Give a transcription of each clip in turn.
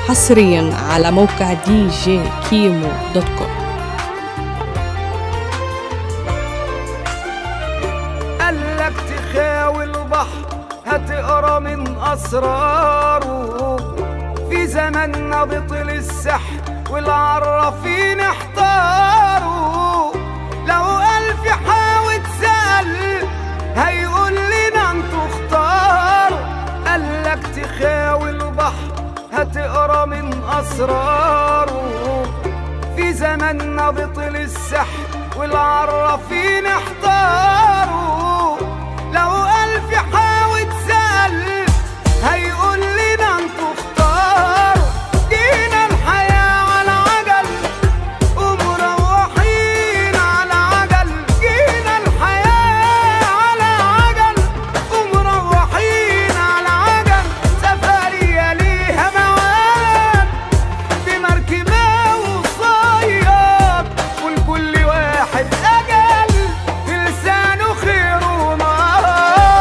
حصريا على موقع دي جي كيمو دوت كوم قالك تخاوي البحر هتقرا من اسراره في زماننا بطل السحر والعرافين احتاروا لو الف حاول تسال هيقول لنا انتوا اختاروا قالك تخاوي البحر هتقرا من اسراره في زماننا بطل السحر والعرافين احتاروا لو ألف حاول تسأل هيقول لنا انتوا اختاروا جينا الحياة على عجل ومروحين على عجل جينا الحياة على عجل ومروحين على عجل سفرية ليها مواد بمركبة وصياد ولكل واحد أجل في لسانه خير ونار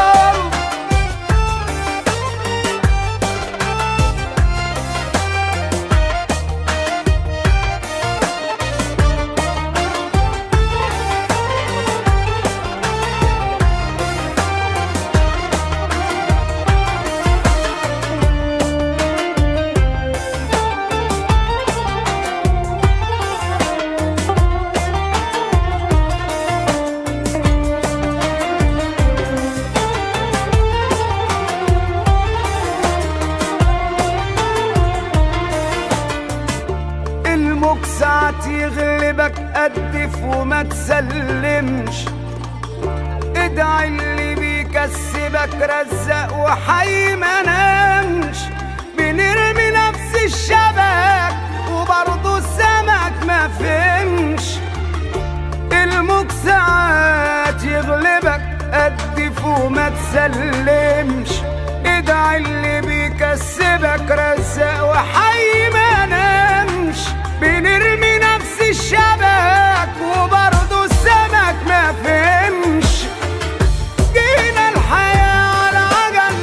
المكسعة يغلبك قدف وما تسلمش ادعي اللي بيكسبك رزق وحي ما نامش بنرمي نفس الشبك وبرضه السمك ما فهمش المكسعات يغلبك قدف وما تسلمش ادعي اللي بيكسبك رزق وحي ما نامش بنرمي نفس الشبك وبرضه السمك ما فهمش جينا الحياة على عجل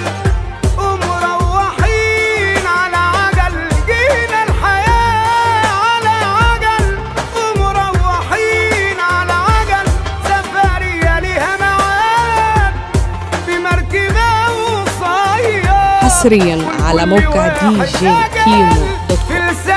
ومروحين على عجل جينا الحياة على عجل ومروحين على عجل سفرية ليها مواد بمركبة وصياد حصريا على موقع دي جي كيمو دوت كوم في لسان